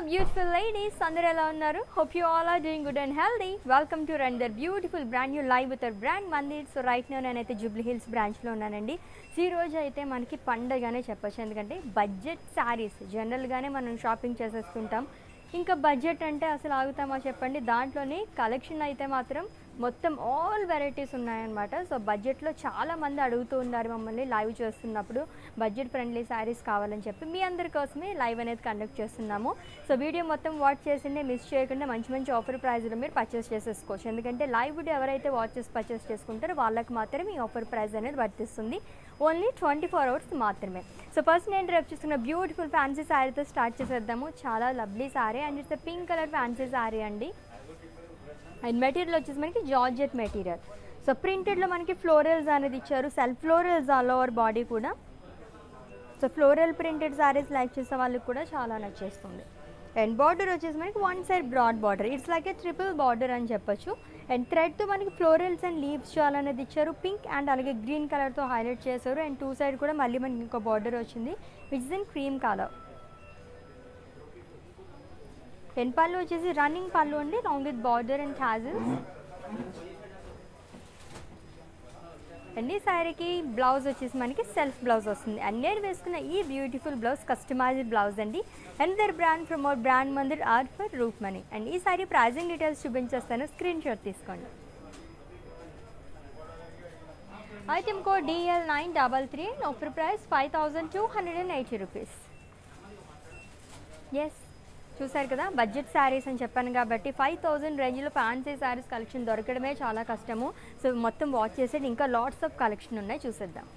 Beautiful ladies అందరూ ఎలా ఉన్నారు hope you all are doing good and healthy welcome to run their beautiful brand new live with Brand Mandir so right now నేనైతే జూబ్లీ హిల్స్ బ్రాంచ్లో ఉన్నానండి so ఈ రోజు అయితే మనకి పండగానే చెప్పొచ్చు ఎందుకంటే బడ్జెట్ శారీస్ జనరల్గానే మనం షాపింగ్ చేసేస్తుంటాం ఇంకా బడ్జెట్ అంటే అసలు ఆగుతామా చెప్పండి దాంట్లోనే కలెక్షన్ అయితే మాత్రం మొత్తం ఆల్ వెరైటీస్ ఉన్నాయన్నమాట సో బడ్జెట్లో చాలా మంది అడుగుతూ ఉన్నారు మమ్మల్ని లైవ్ చేస్తున్నప్పుడు బడ్జెట్ ఫ్రెండ్లీ శారీస్ కావాలని చెప్పి మీ అందరి కోసమే లైవ్ అనేది కండక్ట్ చేస్తున్నాము సో వీడియో మొత్తం వాచ్ చేసిందే మిస్ చేయకుండా మంచి మంచి ఆఫర్ ప్రైజ్లో మీరు పర్చేస్ చేసేసుకోవచ్చు ఎందుకంటే లైవ్ వీడియో ఎవరైతే వాచెస్ పర్చేస్ చేసుకుంటారో వాళ్ళకి మాత్రమే ఈ ఆఫర్ ప్రైస్ అనేది వర్తిస్తుంది ఓన్లీ ట్వంటీ ఫోర్ అవర్స్ మాత్రమే సో ఫస్ట్ నేను రేపు చూస్తున్న బ్యూటిఫుల్ ఫ్యాన్సీ శారీతో స్టార్ట్ చేసేద్దాము చాలా lovely sari and it's pink colour fancy sari అండి అండ్ మెటీరియల్ వచ్చేసి మనకి జార్జెట్ మెటీరియల్ సో ప్రింటెడ్లో మనకి ఫ్లోరల్స్ అనేది ఇచ్చారు self florals all over body కూడా so floral printed saris like చేసే వాళ్ళకి కూడా చాలా నచ్చేస్తుంది అండ్ బార్డర్ వచ్చేసి మనకి one side broad border it's like a triple border అని చెప్పొచ్చు అండ్ థ్రెడ్తో మనకి ఫ్లోరల్స్ అండ్ లీవ్స్ చాలా అనేది ఇచ్చారు పింక్ అండ్ అలాగే గ్రీన్ కలర్తో హైలైట్ చేశారు అండ్ టూ సైడ్ కూడా మళ్ళీ మనకి ఇంకో బార్డర్ వచ్చింది which is in cream colour పెన్ పళ్ళు వచ్చేసి రన్నింగ్ పళ్ళు అండి long with border and tassels and ఈ శారీకి బ్లౌజ్ వచ్చేసి మనకి సెల్ఫ్ బ్లౌజ్ వస్తుంది అండ్ నేను వేసుకున్న ఈ బ్యూటిఫుల్ బ్లౌజ్ కస్టమైజ్డ్ బ్లౌజ్ అండి and their brand from our Brand Mandir are for roof money and ఈ సారీ ప్రైజింగ్ డీటెయిల్స్ చూపించేస్తాను స్క్రీన్ షాట్ తీసుకోండి item code DL nine double three offer price five thousand two hundred and eighty rupees ఎస్ చూసారు కదా budget saris అని చెప్పాను కాబట్టి ఫైవ్ థౌజండ్ రేంజ్లో ఫ్యాన్సీ శారీస్ కలెక్షన్ దొరకడమే చాలా కష్టము సో మొత్తం వాచ్ చేసేది ఇంకా లాట్స్ ఆఫ్ కలెక్షన్ ఉన్నాయి చూసేద్దాం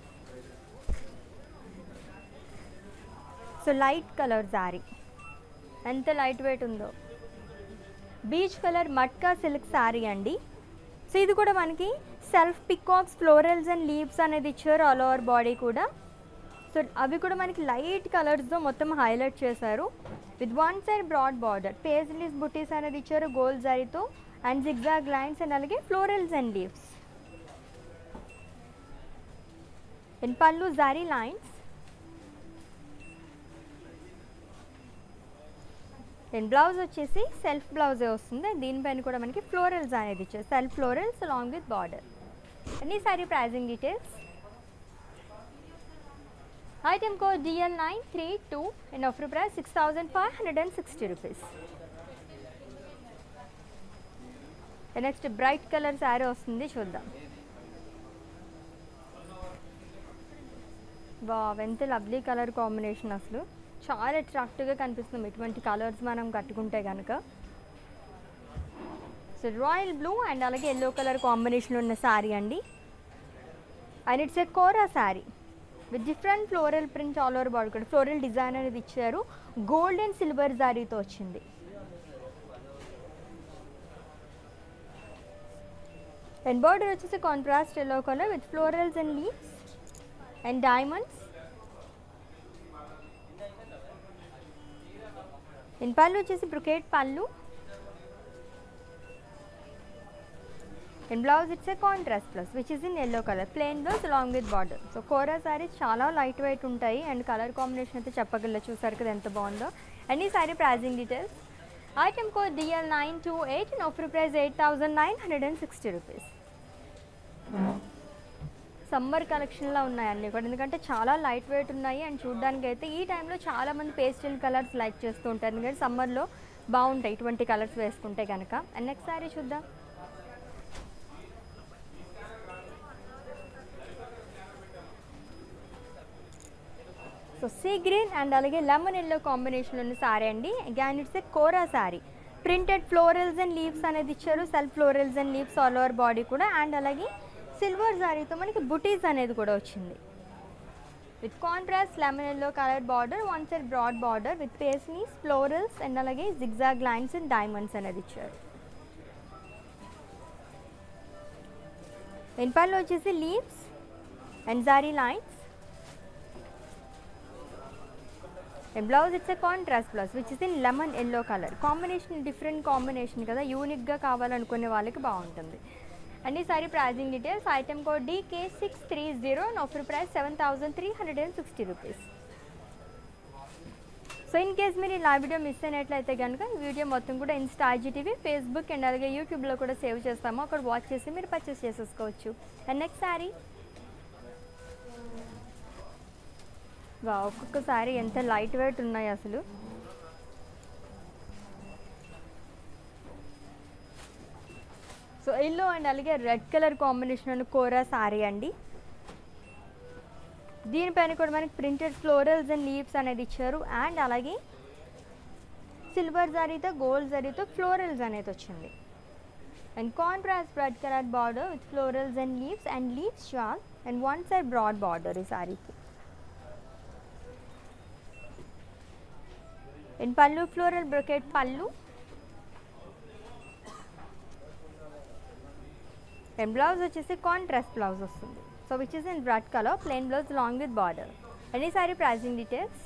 సో లైట్ కలర్ శారీ ఎంత లైట్ వెయిట్ ఉందో peach colour matka silk sari అండి సో ఇది కూడా మనకి self peacocks florals and leaves అనేది ఇచ్చారు ఆల్ ఓవర్ బాడీ కూడా సో అవి కూడా మనకి లైట్ కలర్స్తో మొత్తం హైలైట్ చేశారు with one side broad border paisleys బుటీస్ అనేది ఇచ్చారు గోల్డ్ జారీతో అండ్ జిగ్జాగ్ లైన్స్ అండ్ అలాగే ఫ్లోరల్స్ అండ్ లీవ్స్ ఇన్ పళ్ళు జారీ లైన్స్ అండ్ బ్లౌజ్ వచ్చేసి సెల్ఫ్ బ్లౌజే వస్తుంది దీనిపైన కూడా మనకి ఫ్లోరల్స్ అనేది ఇచ్చారు self florals along with border and ఈ sari pricing details item code DL nine three two and offer price six thousand five hundred and sixty rupees next bright colour sari వస్తుంది చూద్దాం బా ఎంత లవ్లీ కలర్ కాంబినేషన్ అసలు చాలా అట్రాక్టివ్గా కనిపిస్తుంది ఇటువంటి కలర్స్ మనం కట్టుకుంటే కనుక సో రాయల్ బ్లూ అండ్ అలాగే ఎల్లో కలర్ కాంబినేషన్ ఉన్న శారీ అండి and it's a kora sari with different floral print all over body కూడా ఫ్లోరల్ డిజైన్ అనేది ఇచ్చారు గోల్డ్ అండ్ సిల్వర్ జారీతో వచ్చింది అండ్ బార్డర్ వచ్చేసి contrast yellow colour with florals and leaves and diamonds and పళ్ళు వచ్చేసి బ్రుకేట్ పళ్ళు and blouse it's a contrast plus which is in yellow colour plain blouse along with border so kora saris చాలా light weight ఉంటాయి and colour combination అయితే చెప్పగల చూసారు కదా ఎంత బాగుందో అండ్ ఈ sari pricing details item code DL nine two eight and offer price eight thousand nine hundred and sixty rupees summer కలెక్షన్లో ఉన్నాయి అన్నీ కూడా ఎందుకంటే చాలా లైట్ వెయిట్ ఉన్నాయి అండ్ చూడడానికి అయితే ఈ టైంలో చాలా మంది పేస్టల్ కలర్స్ లైక్ చేస్తూ ఉంటారు ఎందుకంటే సమ్మర్లో బాగుంటాయి ఇటువంటి కలర్స్ వేసుకుంటే కనుక అండ్ నెక్స్ట్ శారీ చూద్దాం సో సీ గ్రీన్ అండ్ అలాగే లెమన్ ఎల్లో కాంబినేషన్ ఉన్న శారీ అండి again it's a kora sari printed florals and leaves అనేది ఇచ్చారు self florals and leaves all over body కూడా అండ్ అలాగే సిల్వర్ శారీతో మనకి బుటీస్ అనేది కూడా వచ్చింది with contrast lemon yellow colour border one side broad border with paisleys florals and అలాగే జిగ్జాగ్ లైన్స్ అండ్ డైమండ్స్ అనేది ఇచ్చారు వెన్పాల్లో వచ్చేసి leaves and zari lines and blouse it's a contrast blouse which is in lemon yellow colour combination different combination కదా యూనిక్గా కావాలనుకునే వాళ్ళకి బాగుంటుంది అండ్ ఈ sari pricing details item code DK six three zero and offer price seven thousand three hundred and sixty rupees so in case మీరు ఈ live video miss అయినట్లయితే కనుక ఈ వీడియో మొత్తం కూడా ఇన్స్టా ఐజీటీవీ ఫేస్బుక్ అండ్ అలాగే యూట్యూబ్లో కూడా సేవ్ చేస్తాము అక్కడ వాచ్ చేసి మీరు పర్చేస్ చేసేసుకోవచ్చు అండ్ నెక్స్ట్ శారీ వా ఒక్కొక్క శారీ ఎంత లైట్ వెయిట్ ఉన్నాయి అసలు సో ఎల్లో అండ్ అలాగే రెడ్ కలర్ కాంబినేషన్ ఉన్న కోరా శారీ అండి దీనిపైన కూడా మనకి ప్రింటెడ్ ఫ్లోరల్స్ అండ్ లీవ్స్ అనేది ఇచ్చారు అండ్ అలాగే సిల్వర్ జరీతో గోల్డ్ జరీతో ఫ్లోరల్స్ అనేది వచ్చింది and contrast red colour border with florals and leaves and leaves shawl and one side broad border ఈ శారీకి and pallu floral brocade pallu and blouse వచ్చేసి కాంట్రాస్ట్ బ్లౌజ్ వస్తుంది so which is in red colour plain blouse long with border and ఈ sari pricing details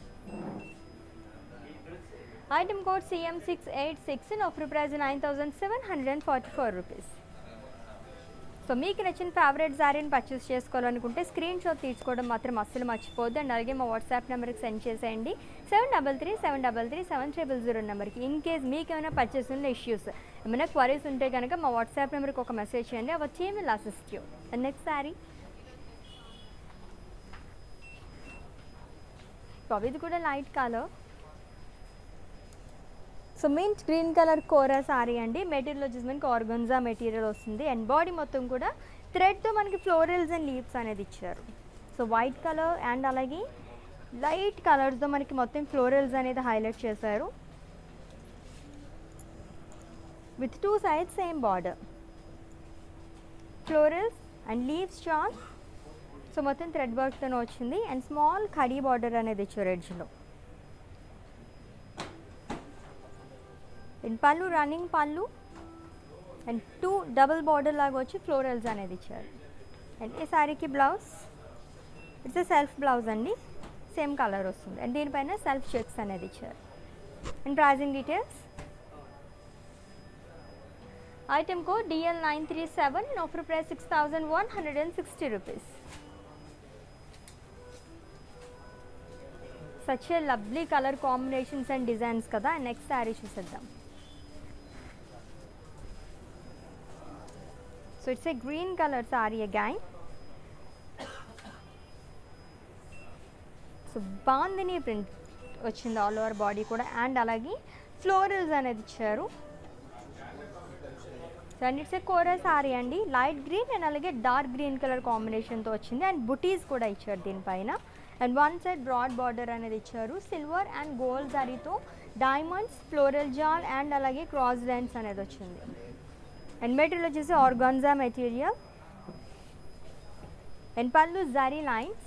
item code CM six eight six in offer price nine thousand seven hundred and forty four rupees so మీకు నచ్చిన favourite శారీని purchase చేసుకోవాలనుకుంటే screen shot తీసుకోవడం మాత్రం అస్సలు మర్చిపోద్దు and అలాగే మా వాట్సాప్ నెంబర్కి సెండ్ చేసేయండి seven double three seven double three seven triple zero నెంబర్కి ఇన్ కేస్ మీకు ఏమైనా పర్చేస్ ఉన్న ఇష్యూస్ ఏమైనా క్వరీస్ ఉంటే కనుక మా వాట్సాప్ నెంబర్కి ఒక మెసేజ్ చేయండి అవి వచ్చి will assist you and next sari so ఇది కూడా light colour so mint green colour kora sari అండి మెటీరియల్ వచ్చేసి మనకి ఆర్గన్జా మెటీరియల్ వస్తుంది అండ్ బాడీ మొత్తం కూడా థ్రెడ్తో మనకి ఫ్లోరల్స్ అండ్ లీవ్స్ అనేది ఇచ్చారు సో వైట్ కలర్ అండ్ అలాగే లైట్ కలర్స్తో మనకి మొత్తం ఫ్లోరల్స్ అనేది హైలైట్ చేశారు with two sides same border florals and leaves చాల్ సో మొత్తం థ్రెడ్ వర్క్తో వచ్చింది అండ్ స్మాల్ కడీ బార్డర్ అనేది ఇచ్చారు ఎడ్జ్లో and pallu running pallu and two double border లాగా వచ్చి ఫ్లోరల్స్ అనేది ఇచ్చారు అండ్ ఈ శారీకి బ్లౌజ్ ఇట్స్ సెల్ఫ్ బ్లౌజ్ అండి సేమ్ కలర్ వస్తుంది అండ్ దీనిపైన సెల్ఫ్ చెక్స్ అనేది ఇచ్చారు and pricing details item code DL nine three seven offer price six thousand one hundred and sixty rupees such a lovely colour combinations and designs కదా next sari చూసేద్దాం so it's a green colour sari again so bandhani print వచ్చింది all over body కూడా and అలాగే florals అనేది ఇచ్చారు so and it's a kora sari అండి light green and అలాగే dark green colour కాంబినేషన్తో వచ్చింది అండ్ బుటీస్ కూడా ఇచ్చారు దీనిపైన and one side broad border అనేది ఇచ్చారు సిల్వర్ అండ్ గోల్డ్ జరీతో డైమండ్స్ ఫ్లోరల్ జాల్ అండ్ అలాగే క్రాస్ లైన్స్ అనేది వచ్చింది అండ్ మెటీరియల్ వచ్చేసి organza material and pallu zari lines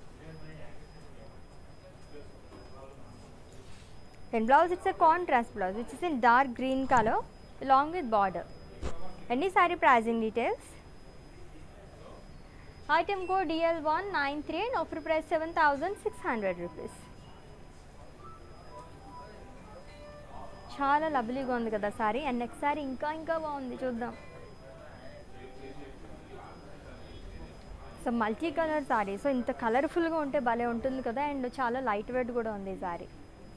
and blouse it's a contrast blouse which is in dark green colour along with border and ఈ sari pricing details item code DL one nine three and offer price seven thousand six hundred rupees చాలా లవ్లీగా ఉంది కదా sorry and next sorry ఇంకా ఇంకా బాగుంది చూద్దాం so multi colour sari so ఇంత కలర్ఫుల్గా ఉంటే భలే ఉంటుంది కదా అండ్ చాలా లైట్ వెయిట్ కూడా ఉంది ఈ సారీ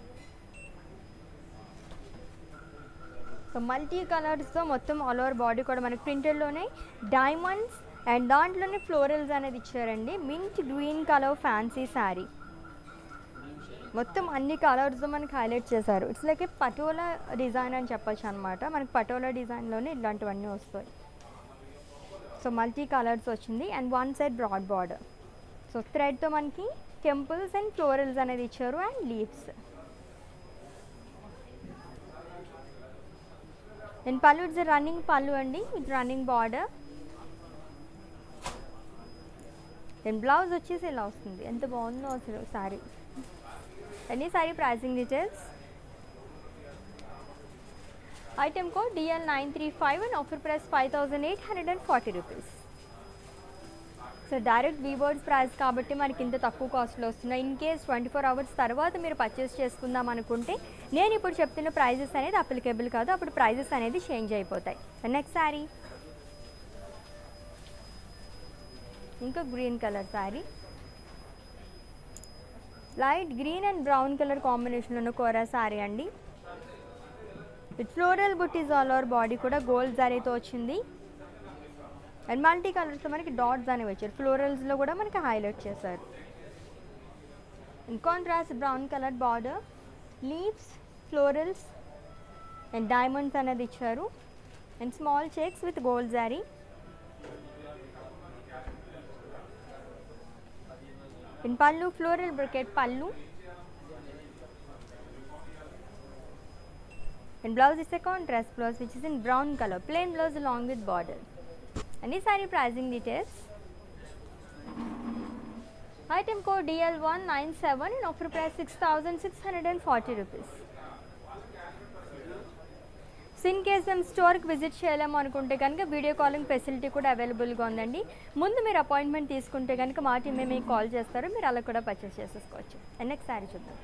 సో మల్టీ కలర్స్తో మొత్తం ఆల్ ఓవర్ బాడీ కూడా మనకి ప్రింటెడ్లోనే డైమండ్స్ అండ్ దాంట్లోనే ఫ్లోరల్స్ అనేది ఇచ్చారండి mint green colour fancy sari మొత్తం అన్ని కలర్స్తో మనకి హైలైట్ చేశారు it's like a patola design అని చెప్పొచ్చు అనమాట మనకి పటోలా డిజైన్లోనే ఇలాంటివన్నీ వస్తాయి సో మల్టీ కలర్స్ వచ్చింది and one side broad border so థ్రెడ్తో మనకి టెంపుల్స్ అండ్ ఫ్లోరల్స్ అనేది ఇచ్చారు and leaves and pallu it's running పళ్ళు అండి with running border and blouse వచ్చేసి ఇలా వస్తుంది ఎంత బాగుందో అసలు శారీ అండ్ ఈ sari pricing details item code DL nine three five and offer price five thousand eight hundred and forty rupees so direct weavers price కాబట్టి మనకి ఇంత తక్కువ కాస్ట్లో వస్తున్నాయి in case twenty four hours తర్వాత మీరు పర్చేస్ చేసుకుందాం అనుకుంటే నేను ఇప్పుడు చెప్తున్న ప్రైజెస్ అనేది అప్లికేబుల్ కాదు అప్పుడు ప్రైజెస్ అనేది చేంజ్ అయిపోతాయి నెక్స్ట్ శారీ ఇంకా green colour sari light green and brown colour కాంబినేషన్లో ఉన్న కోరా శారీ అండి with floral butis all over body కూడా గోల్డ్ జారీతో వచ్చింది అండ్ మల్టీ కలర్స్లో మనకి డాట్స్ అనేవి వచ్చారు ఫ్లోరల్స్లో కూడా మనకి హైలైట్ చేశారు in contrast brown colour border leaves florals and diamonds అనేది ఇచ్చారు and small checks with gold zari in pallu floral brocade pallu and blouse is a contrast blouse which is in brown color plain blouse along with border and this saree pricing details item code dl197 and offer price 6640 rupees so in case మేము స్టోర్కి visit చేయలేము అనుకుంటే కనుక video calling facility కూడా అవైలబుల్గా ఉందండి ముందు మీరు అపాయింట్మెంట్ తీసుకుంటే కనుక మా టీమే మీకు కాల్ చేస్తారు మీరు అలా కూడా పర్చేస్ చేసేసుకోవచ్చు అండ్ నెక్స్ట్ శారీ చూద్దాం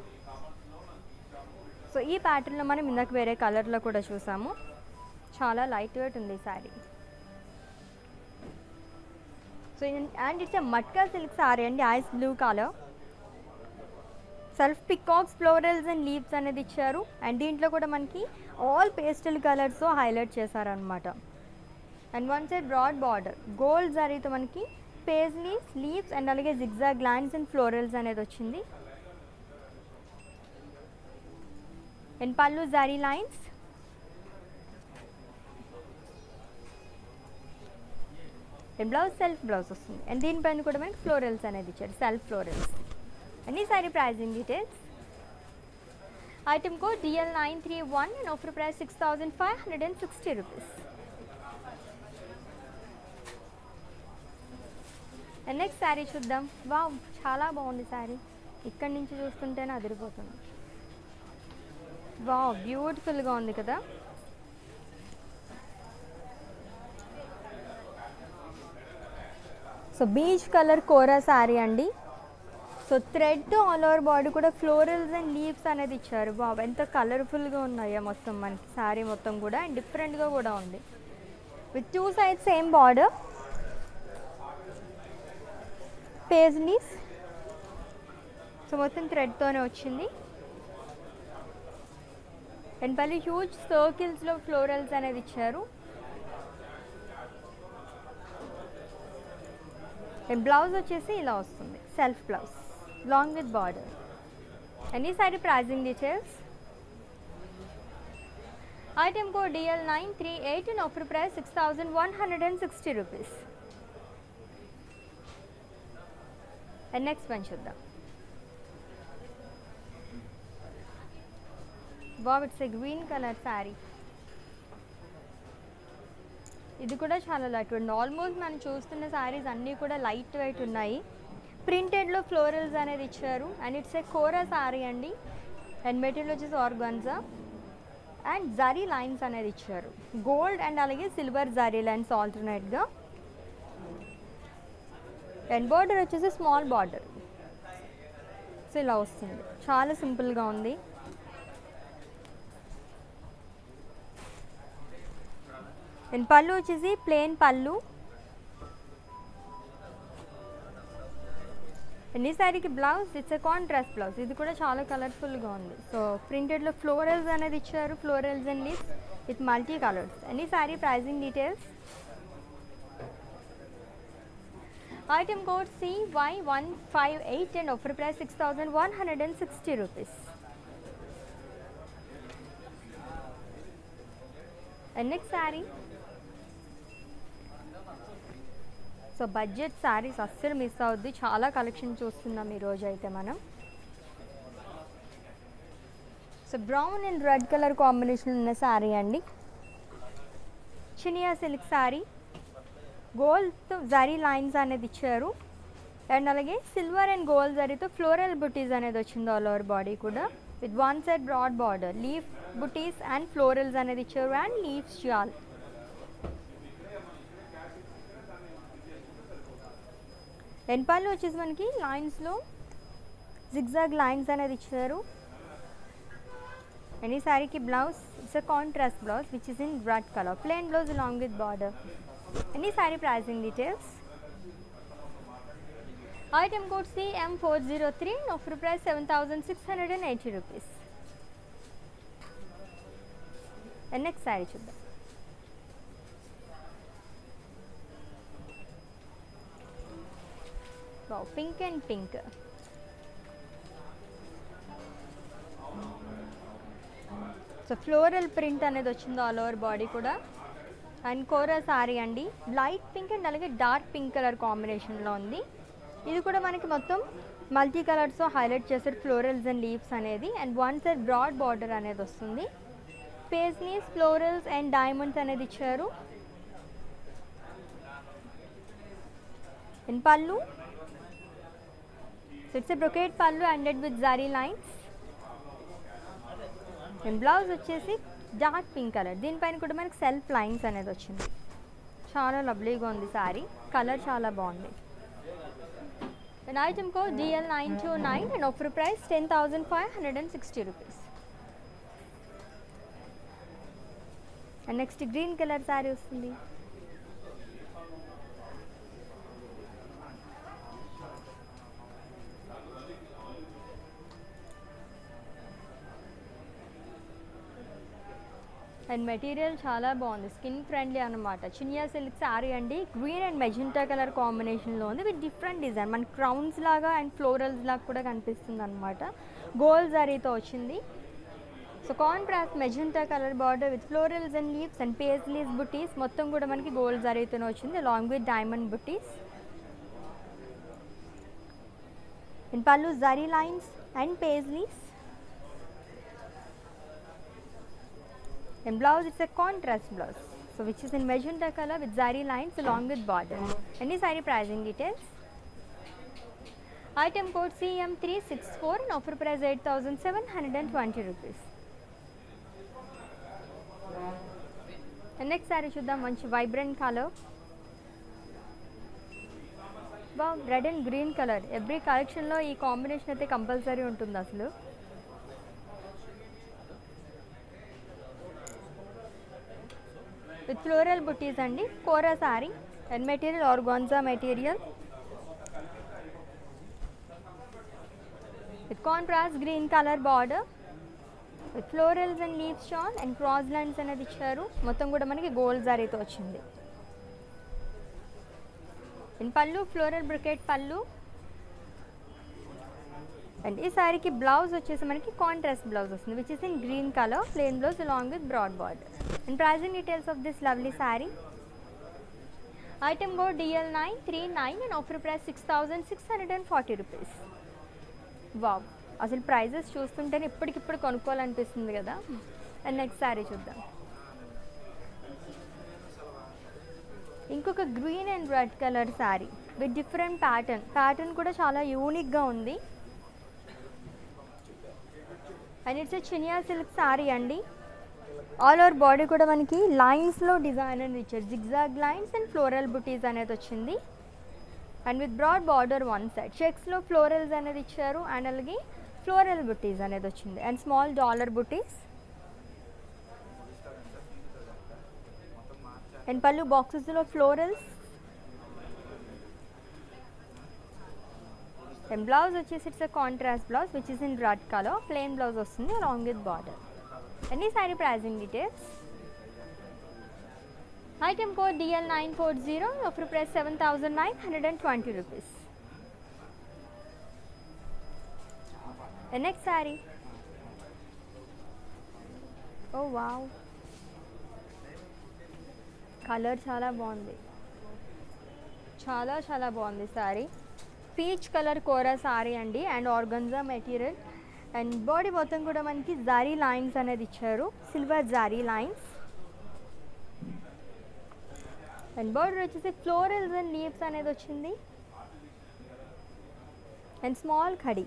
సో ఈ ప్యాటర్న్లో మనం ఇందాక వేరే కలర్లో కూడా చూసాము చాలా లైట్ వెయిట్ ఉంది ఈ sari so and it's a matka silk sari అండి ice blue colour self peacocks florals and leaves అనేది ఇచ్చారు అండ్ దీంట్లో కూడా మనకి ఆల్ పేస్టల్ కలర్స్ హైలైట్ చేశారనమాట and one side broad border gold జరీతో మనకి పేజ్లీస్ లీవ్స్ అండ్ అలాగే జిగ్జాగ్ లైన్స్ అండ్ ఫ్లోరల్స్ అనేది వచ్చింది and pallu zari lines and blouse self blouse వస్తుంది అండ్ దీనిపైన కూడా మనకి ఫ్లోరల్స్ అనేది ఇచ్చారు సెల్ఫ్ ఫ్లోరల్స్ అండ్ ఈ sari pricing details item code DL nine three one and offer price six thousand five hundred and sixty rupees and next sari చూద్దాం wow చాలా బాగుంది శారీ ఇక్కడి నుంచి చూస్తుంటేనే అదిరిపోతుంది వా బ్యూటిఫుల్గా ఉంది కదా so peach colour kora sari అండి so thread all over body కూడా ఫ్లోరల్స్ అండ్ లీవ్స్ అనేది ఇచ్చారు బాబు ఎంత కలర్ఫుల్గా ఉన్నాయో మొత్తం మనకి శారీ మొత్తం కూడా అండ్ డిఫరెంట్గా కూడా ఉంది with two sides same border paisleys so మొత్తం థ్రెడ్తోనే వచ్చింది అండ్ మళ్ళీ హ్యూజ్ సర్కిల్స్లో ఫ్లోరల్స్ అనేది ఇచ్చారు అండ్ బ్లౌజ్ వచ్చేసి ఇలా వస్తుంది self blouse long with border and ఈ sari pricing details item code DL nine three eight and offer price six thousand one hundred and sixty rupees and next one చూద్దాం బాబ్ it's a green colour sari ఇది కూడా చాలా light wait almost మనం చూస్తున్న శారీస్ అన్నీ కూడా లైట్ వెయిట్ ఉన్నాయి ప్రింటెడ్లో ఫ్లోరల్స్ అనేది ఇచ్చారు and it's a kora sari అండి అండ్ మెటీరియల్ వచ్చేసి ఆర్గన్జా అండ్ జరీ లైన్స్ అనేది ఇచ్చారు గోల్డ్ అండ్ అలాగే సిల్వర్ జరీ లైన్స్ ఆల్టర్నేట్గా అండ్ బార్డర్ వచ్చేసి స్మాల్ బార్డర్ సో ఇలా వస్తుంది చాలా సింపుల్గా ఉంది అండ్ పళ్ళు వచ్చేసి ప్లెయిన్ పళ్ళు అండ్ ఈ శారీకి blouse it's a contrast blouse ఇది కూడా చాలా కలర్ఫుల్గా ఉంది సో ప్రింటెడ్లో ఫ్లోరల్స్ అనేది ఇచ్చారు florals and leaves with multi colours and ఈ sari pricing details item code C Y one five eight and offer price six thousand one hundred and sixty rupees and next sari so budget sarees అస్సలు miss అవద్దు చాలా collection చూస్తున్నాం ఈరోజు అయితే మనం so brown and red colour combination ఉన్న శారీ అండి chiniya silk sari gold zari lines అనేది ఇచ్చారు అండ్ అలాగే సిల్వర్ అండ్ గోల్డ్ జరీతో ఫ్లోరల్ బుటీస్ అనేది వచ్చింది ఆల్ ఓవర్ బాడీ కూడా with one side broad border leaf butis and florals అనేది ఇచ్చారు అండ్ లీవ్స్ జాల్ వెనపాలు వచ్చేసి మనకి లైన్స్లో జిగ్జాగ్ లైన్స్ అనేది ఇచ్చారు అండ్ ఈ శారీకి blouse it's a contrast blouse which is in red colour plain blouse along with border and ఈ sari pricing details item code CM four zero three offer price seven thousand six hundred and eighty rupees next sari చూద్దాం pink and pink so floral print అనేది వచ్చింది all over body కూడా and kora sari అండి light pink and అలాగే dark pink colour కాంబినేషన్లో ఉంది ఇది కూడా మనకి మొత్తం మల్టీ కలర్స్తో హైలైట్ చేశారు ఫ్లోరల్స్ అండ్ లీవ్స్ అనేది and one side broad border అనేది వస్తుంది పేస్నీస్ ఫ్లోరల్స్ అండ్ డైమండ్స్ అనేది ఇచ్చారు and pallu so it's a brocade pallu ended with zari lines and blouse వచ్చేసి డార్క్ పింక్ కలర్ దీనిపైన కూడా మనకి సెల్ఫ్ లైన్స్ అనేది వచ్చింది చాలా లవ్లీగా ఉంది సారీ కలర్ చాలా బాగుంది and item code DL nine two nine and offer price ten thousand five hundred and sixty rupees and next green colour sari వస్తుంది అండ్ మెటీరియల్ చాలా బాగుంది స్కిన్ ఫ్రెండ్లీ అనమాట చినియా సిల్క్ శారీ అండి గ్రీన్ అండ్ మెజెంటా కలర్ కాంబినేషన్లో ఉంది with different design మన crowns లాగా and florals లాగా కూడా కనిపిస్తుంది అనమాట గోల్డ్ జరీతో వచ్చింది so contrast magenta colour border with florals and leaves and paisleys butis మొత్తం కూడా మనకి గోల్డ్ జరీతోనే వచ్చింది along with diamond butis and pallu zari lines and paisleys and blouse it's a contrast blouse so which is in magenta color with zari lines along with border any saree pricing details item code cm364 and offer price 8720 rupees and next saree చూద్దాం మంచి vibrant colour బా red and green colour every కలెక్షన్లో ఈ combination అయితే compulsory ఉంటుంది అసలు with floral butis అండి kora sari and material organza material with contrast green colour border with florals and leaves షాన్ అండ్ క్రాస్ లైన్స్ అనేది ఇచ్చారు మొత్తం కూడా మనకి గోల్డ్ జారీతో వచ్చింది అండ్ పళ్ళు ఫ్లోరల్ బ్రికెట్ పళ్ళు అండ్ ఈ సారీకి బ్లౌజ్ వచ్చేసి మనకి కాంట్రాస్ట్ బ్లౌజ్ వస్తుంది which is in green colour plain blouse along with broad border and pricing details of this lovely sari item code DL nine three nine and offer price six thousand six hundred and forty rupees wow అసలు prices చూస్తుంటేనే ఇప్పటికిప్పుడు కొనుక్కోవాలనిపిస్తుంది కదా and next sari చూద్దాం ఇంకొక green and red colour sari with different pattern pattern కూడా చాలా యూనిక్గా ఉంది and it's Chiniya silk sorry అండి ఆల్ ఓవర్ బాడీ కూడా మనకి లైన్స్లో డిజైన్ అనేది ఇచ్చారు zigzag lines and floral butis అనేది వచ్చింది and with broad border one side చెక్స్లో ఫ్లోరల్స్ అనేది ఇచ్చారు అండ్ అలాగే ఫ్లోరల్ బుటీస్ అనేది వచ్చింది and small dollar butis and pallu బాక్సెస్లో ఫ్లోరల్స్ అండ్ బ్లౌజ్ వచ్చేసి it's contrast blouse which is in red colour plain blouse వస్తుంది along with border any sari pricing details item code DL nine four zero offer price seven thousand nine hundred and twenty rupees next sari ఓ wow colour చాలా బాగుంది చాలా చాలా బాగుంది sari peach colour kora sari అండి and organza material and body మొత్తం కూడా మనకి జారీ లైన్స్ అనేది ఇచ్చారు silver zari lines and border వచ్చేసి ఫ్లోరల్స్ అండ్ లీవ్స్ అనేది వచ్చింది and small khadi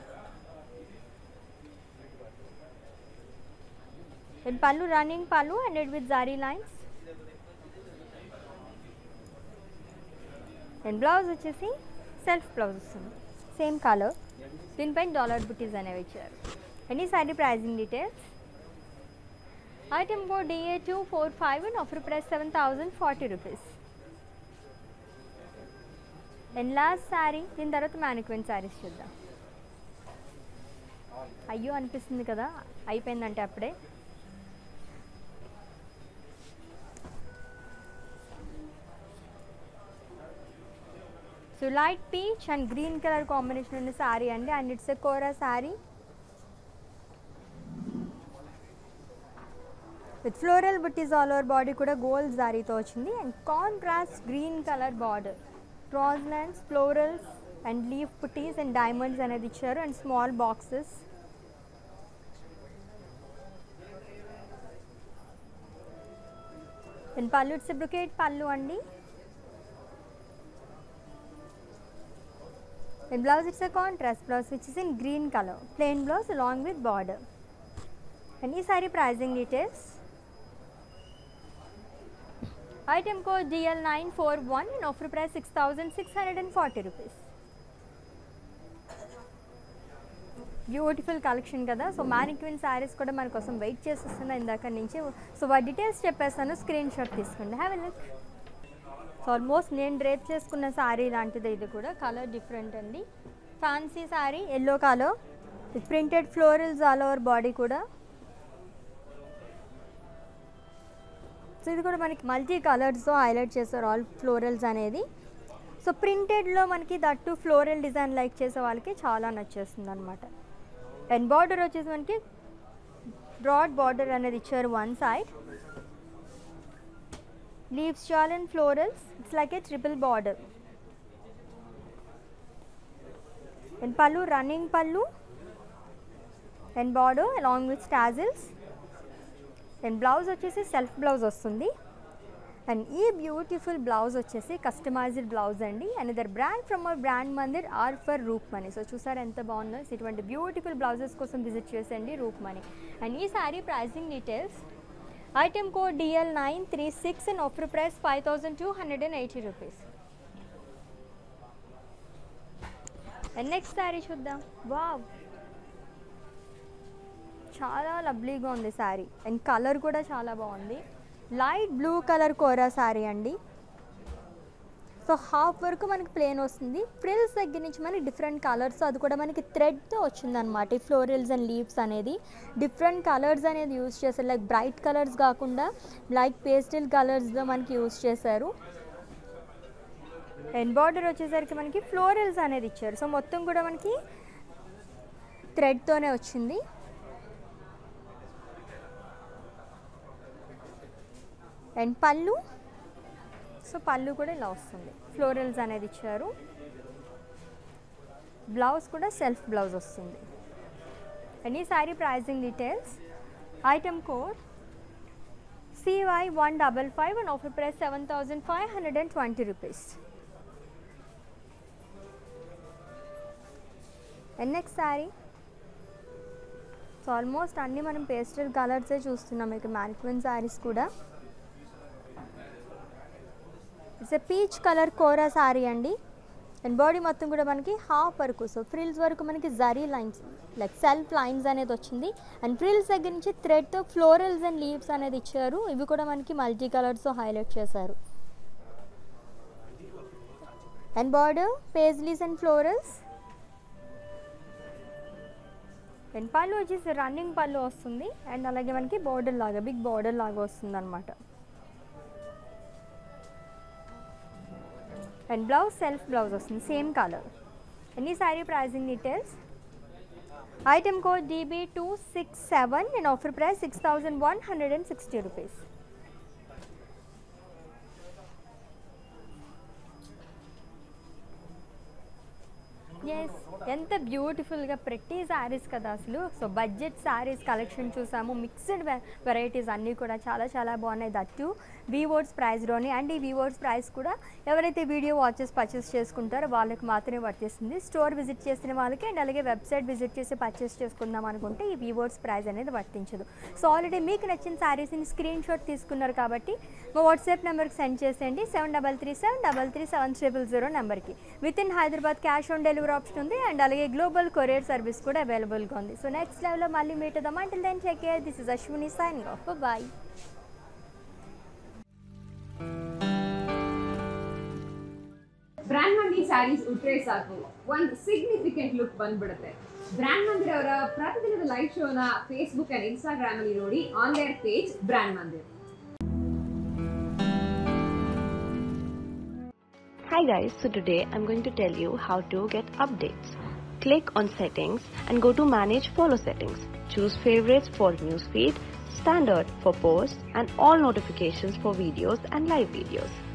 and pallu running pallu and with zari lines and blouse వచ్చేసి సెల్ఫ్ బ్లౌజ్ వస్తుంది సేమ్ కలర్ దీనిపైన డాలర్ బుటీస్ అనేవి ఇచ్చారు any sari pricing details item code DA two four five and offer price seven thousand forty rupees and last sari దీని తర్వాత mannequin saris చూద్దాం అయ్యో అనిపిస్తుంది కదా అయిపోయిందంటే అప్పుడే so light peach and green colour combination ఉన్న శారీ అండి and it's a kora sari with floral butis all over body కూడా గోల్డ్ జారీతో వచ్చింది and contrast green colour border cross lines florals and leaf butis and diamonds అనేది ఇచ్చారు and small boxes and pallu it's brocade pallu అండి and blouse it's a contrast blouse which is in green colour plain blouse along with border and ఈ sari pricing details item code GL nine four one and offer price six thousand six hundred and forty rupees beautiful collection కదా so mannequin saris కూడా మన కోసం wait చేసేస్తున్నా ఇందాక నుంచి so వాటి details చెప్పేస్తాను screenshot తీసుకోండి have a look so almost నేను డ్రేప్ చేసుకున్న శారీ లాంటిది ఇది కూడా కలర్ డిఫరెంట్ అండి fancy sari yellow colour with printed florals all over body కూడా సో ఇది కూడా మనకి మల్టీ కలర్స్తో హైలైట్ చేస్తారు ఆల్ ఫ్లోరల్స్ అనేది సో ప్రింటెడ్లో మనకి దట్టు ఫ్లోరల్ డిజైన్ లైక్ చేసే వాళ్ళకి చాలా నచ్చేస్తుంది అనమాట అండ్ బార్డర్ వచ్చేసి మనకి బ్రాడ్ బార్డర్ అనేది ఇచ్చారు one side leaves shawl and florals it's like a triple border and pallu running pallu and border along with tassels and blouse వచ్చేసి సెల్ఫ్ బ్లౌజ్ వస్తుంది అండ్ ఈ బ్యూటిఫుల్ బ్లౌజ్ వచ్చేసి కస్టమైజ్డ్ బ్లౌజ్ అండి and either brand from our Brand Mandir are for roof Mani so చూసారు ఎంత బాగుందో so ఇటువంటి beautiful blouses కోసం విజిట్ చేసేయండి రూప్ మనీ అండ్ ఈ sari pricing details item code DL nine three six and offer price five thousand two hundred and eighty rupees and next sari చూద్దాం wow చాలా లవ్లీగా ఉంది శారీ అండ్ కలర్ కూడా చాలా బాగుంది light blue colour kora sari అండి సో హాఫ్ వరకు మనకి ప్లేన్ వస్తుంది ఫ్రిల్స్ దగ్గర నుంచి మనకి డిఫరెంట్ కలర్స్ అది కూడా మనకి థ్రెడ్తో వచ్చిందనమాట ఈ ఫ్లోరల్స్ అండ్ లీవ్స్ అనేది డిఫరెంట్ కలర్స్ అనేది యూస్ చేశారు లైక్ బ్రైట్ కలర్స్ కాకుండా లైక్ పేస్టల్ కలర్స్లో మనకి యూస్ చేశారు అండ్ బార్డర్ వచ్చేసరికి మనకి ఫ్లోరల్స్ అనేది ఇచ్చారు సో మొత్తం కూడా మనకి థ్రెడ్తోనే వచ్చింది అండ్ పళ్ళు సో పళ్ళు కూడా ఇలా వస్తుంది ఫ్లోరల్స్ అనేది ఇచ్చారు బ్లౌజ్ కూడా సెల్ఫ్ బ్లౌజ్ వస్తుంది అండ్ ఈ sari pricing details item code CY one double five and offer price seven thousand five hundred and twenty rupees and next sari so almost అన్నీ మనం పేస్టల్ కలర్సే చూస్తున్నాం ఇక మ్యానిక్విన్ శారీస్ కూడా it's a peach colour kora sari అండి and body మొత్తం కూడా మనకి హాఫ్ వరకు సో ఫ్రిల్స్ వరకు మనకి zari lines like self lines అనేది వచ్చింది అండ్ ఫ్రిల్స్ దగ్గర నుంచి థ్రెడ్తో ఫ్లోరల్స్ అండ్ లీవ్స్ అనేది ఇచ్చారు ఇవి కూడా మనకి మల్టీ కలర్స్తో హైలైట్ చేశారు and border paisleys and florals and పళ్ళు వచ్చేసి రన్నింగ్ పళ్ళు వస్తుంది అండ్ అలాగే మనకి బార్డర్ లాగా బిగ్ బార్డర్ లాగా వస్తుంది అనమాట అండ్ బ్లౌజ్ సెల్ఫ్ బ్లౌజ్ వస్తుంది సేమ్ కలర్ అండ్ ఈ sari pricing details item code DB two six seven and offer price six thousand one hundred and sixty rupees yes ఎంత బ్యూటిఫుల్గా ప్రతి శారీస్ కదా అసలు సో బడ్జెట్ శారీస్ కలెక్షన్ చూసాము మిక్స్డ్ వెరైటీస్ అన్నీ కూడా చాలా చాలా బాగున్నాయి దట్టు వీవర్స్ ప్రైస్లోని అండ్ ఈ వీవర్స్ ప్రైస్ కూడా ఎవరైతే వీడియో వాచెస్ పర్చేస్ చేసుకుంటారో వాళ్ళకి మాత్రమే వర్తిస్తుంది స్టోర్ విజిట్ చేసిన వాళ్ళకి అండ్ అలాగే వెబ్సైట్ విజిట్ చేసి పర్చేస్ చేసుకుందాం అనుకుంటే ఈ వీవర్స్ ప్రైస్ అనేది వర్తించదు సో ఆల్రెడీ మీకు నచ్చిన శారీస్ని స్క్రీన్ షాట్ తీసుకున్నారు కాబట్టి మా వాట్సాప్ నెంబర్కి సెండ్ చేసేయండి seven double three seven double three seven triple zero నెంబర్కి with in Hyderabad cash on delivery option ఉంది అండ్ అలాగే గ్లోబల్ కొరియర్ సర్వీస్ కూడా అవైలబుల్గా ఉంది సో నెక్స్ట్ లెవెల్లో మళ్ళీ మీట్ అవుదాం అంటే then check this is Ashwini sign off bye Brand Mandir saris ಉಟ್ರೆ ಸಾಕು ಒಂದು ಸಿಗ್ನಿಫಿಕೆಂಟ್ ಲುಕ್ ಬಂದ್ಬಿಡುತ್ತೆ ಬ್ರ್ಯಾಂಡ್ ಮಂದಿರ್ ಅವರ ಪ್ರತಿದಿನದ ಲೈವ್ ಶೋನ ಫೇಸ್ಬುಕ್ ಅಂಡ್ ಇನ್ಸ್ಟಾಗ್ರಾಮ್ ಅಲ್ಲಿ ನೋಡಿ on their page Brand Mandir Hi guys, so today I'm going to tell you how to get updates. Click on settings and go to manage follow settings. Choose favorites for newsfeed, standard for posts and all notifications for videos and live videos.